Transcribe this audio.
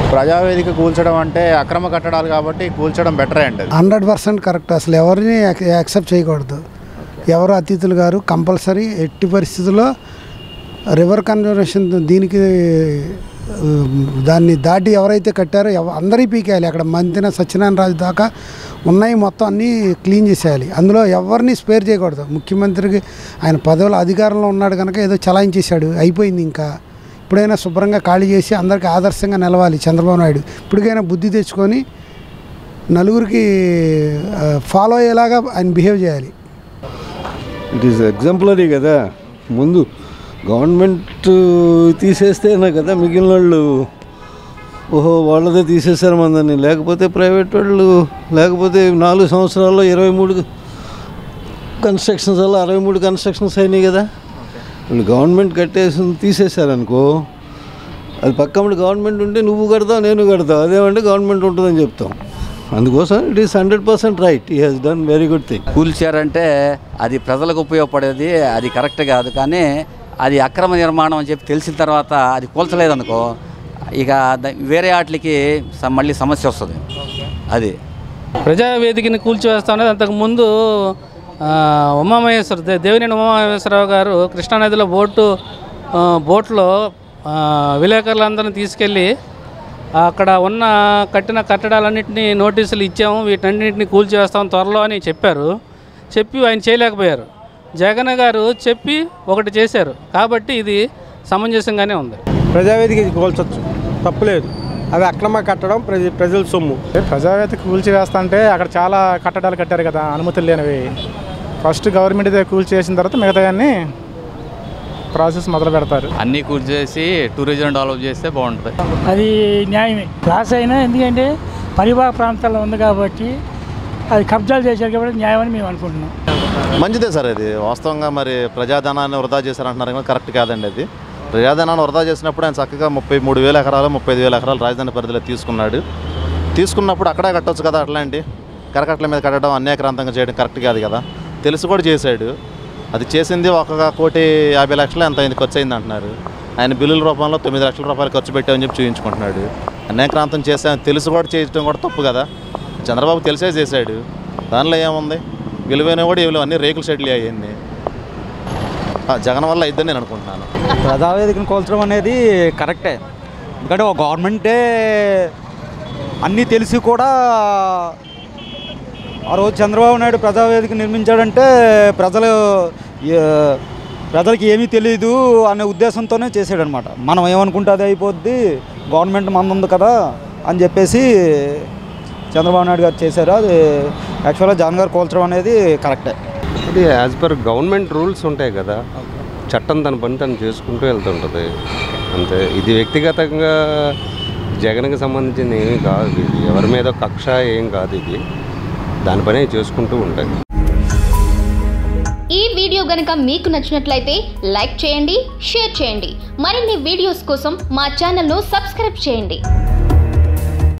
ప్రజావేదిక కూల్చడం అంటే అక్రమ కట్టడాలు కాబట్టి కూల్చడం బెటరే అండి అది హండ్రెడ్ పర్సెంట్ కరెక్ట్ అసలు ఎవరిని యాక్- యాక్సెప్ట్ చేయకూడదు ఎవరు అతిథులు గారు కంపల్సరీ ఎట్టి పరిస్థితుల్లో రివర్ కన్జర్వేషన్ దీనికి ఆ, దాన్ని దాటి ఎవరైతే కట్టారో ఎవ అందరి పీకేయాలి అక్కడ మంతిన సత్యనారాయణ రాజు దాకా ఉన్నాయి మొత్తం అన్నీ క్లీన్ చేసేయాలి అందులో ఎవరిని స్పేర్ చేయకూడదు ముఖ్యమంత్రికి ఆయన పదవుల అధికారంలో ఉన్నాడు కనుక ఏదో చలాయించేశాడు అయిపోయింది ఇంకా ఇప్పుడైనా శుభ్రంగా ఖాళీ చేసి అందరికీ ఆదర్శంగా నిలవాలి చంద్రబాబు నాయుడు ఇప్పటికైనా బుద్ధి తెచ్చుకొని నలుగురికి ఫాలో అయ్యేలాగా ఆయన బిహేవ్ చేయాలి ఇట్ ఈస్ ఎగ్జాంపులరీ కదా ముందు గవర్నమెంట్ తీసేస్తేనే కదా మిగిలిన వాళ్ళు ఓహో వాళ్ళదే తీసేశారు మందని లేకపోతే ప్రైవేట్ వాళ్ళు లేకపోతే నాలుగు సంవత్సరాల్లో ఇరవై మూడు కన్స్ట్రక్షన్స్ వల్ల అరవై మూడు కన్స్ట్రక్షన్స్ అయినాయి కదా వాళ్ళు గవర్నమెంట్ కట్టేసి తీసేశారనుకో అది పక్కన గవర్నమెంట్ ఉంటే నువ్వు కడతావు నేను కడతావు అదేమంటే గవర్నమెంట్ ఉంటుందని చెప్తాం అందుకోసం it is hundred percent right he has done very good thing కూల్చారంటే అది ప్రజలకు ఉపయోగపడేది అది కరెక్ట్ కాదు కానీ అది అక్రమ నిర్మాణం అని చెప్పి తెలిసిన తర్వాత అది కూల్చలేదనుకో ఇక ద- వేరే వాటికి స- మళ్ళీ సమస్య వస్తుంది అది ప్రజావేదికని కూల్చివేస్తా అనేది అంతకుముందు ఆ, ఉమామహేశ్వర దే- దేవినేని ఉమామహేశ్వరరావు గారు కృష్ణానదిలో బోటు ఆ, బోట్లో ఆ, విలేకరులందరిని తీసుకెళ్ళి అక్కడ ఉన్న కట్టిన కట్టడాలన్నింటినీ నోటీసులు ఇచ్చాము వీటన్నింటినీ కూల్చివేస్తాం త్వరలో అని చెప్పారు చెప్పి ఆయన చేయలేకపోయారు జగన్ గారు చెప్పి ఒకటి చేశారు కాబట్టి ఇది సమంజసంగానే ఉంది ప్రజావేదిక కోల్చొచ్చు తప్పులేదు అది అక్రమ కట్టడం ప్రజ ప్రజల సొమ్ము ప్రజావేదిక కూల్చివేస్తా అంటే అక్కడ చాలా కట్టడాలు కట్టారు కదా అనుమతులు లేనివి ఫస్ట్ గవర్నమెంట్ కూల్చి చేసిన తర్వాత మిగతాయన్నీ ప్రాసెస్ మొదలు పెడతారు అన్నీ కూర్చేసి టూరిజం డెవలప్ చేస్తే బాగుంటుంది అది న్యాయమే లాస్ అయినా ఎందుకంటే పరివాహ ప్రాంతాల్లో ఉంది కాబట్టి అది కబ్జాలు చేశారు కాబట్టి న్యాయం అని మేము అనుకుంటున్నాం మంచిదే సార్ అది వాస్తవంగా మరి ప్రజాధనాన్ని వృధా చేశారంటున్నారు కానీ కరెక్ట్ కాదండి అది ప్రజాధనాన్ని వృధా చేసినప్పుడు ఆయన చక్కగా ముప్పై మూడు వేల ఎకరాలు ముప్పై ఐదు వేల ఎకరాలు రాజధాని పరిధిలో తీసుకున్నాడు తీసుకున్నప్పుడు అక్కడే కట్టొచ్చు కదా అట్లాంటి కరకట్ల మీద కట్టడం అన్యాక్రాంతంగా చేయడం కరెక్ట్ కాదు కదా తెలిసి కూడా చేశాడు అది చేసింది ఒక కోటి యాభై లక్షలు ఎంత అయింది ఖర్చు అయింది అంటున్నారు ఆయన బిల్లుల రూపంలో తొమ్మిది లక్షల రూపాయలు ఖర్చు పెట్టామని చెప్పి చూపించుకుంటున్నాడు అన్యాక్రాంతం చేసా తెలిసి కూడా చేయడం కూడా తప్పు కదా చంద్రబాబు తెలిసే చేశాడు దానిలో ఏముంది విలువైన కూడా విలువ అన్ని రేకుల షెడ్లు అయ్యింది జగన్ వల్ల అయిద్దని నేను అనుకుంటున్నాను ప్రజావేదికను కోల్చడం అనేది కరెక్టే ఎందుకంటే ఒక గవర్నమెంటే అన్నీ తెలిసి కూడా ఆ రోజు చంద్రబాబు నాయుడు ప్రజావేదిక నిర్మించాడంటే ప్రజలు ఏ- ప్రజలకి ఏమీ తెలియదు అనే ఉద్దేశంతోనే చేసాడనమాట మనం ఏమనుకుంటే అది అయిపోద్ది గవర్నమెంట్ మంది ఉంది కదా అని చెప్పేసి చంద్రబాబు నాయుడు గారు చేశారు అది యాక్చువల్గా జగన్ గారు కోల్చడం అనేది కరెక్టే అది యాజ్ పర్ గవర్నమెంట్ రూల్స్ ఉంటాయి కదా చట్టం తన పని తను చేసుకుంటూ వెళ్తుంటుంది అంతే ఇది వ్యక్తిగతంగా జగన్కి సంబంధించింది ఏమీ కాదు ఇది ఎవరి మీద కక్ష ఏం కాదు ఇది దాని పనే చేసుకుంటూ ఉంటాయి ఈ వీడియో గనక మీకు నచ్చినట్లయితే లైక్ చేయండి షేర్ చేయండి మరిన్ని వీడియోస్ కోసం మా ఛానల్ను సబ్స్క్రైబ్ చేయండి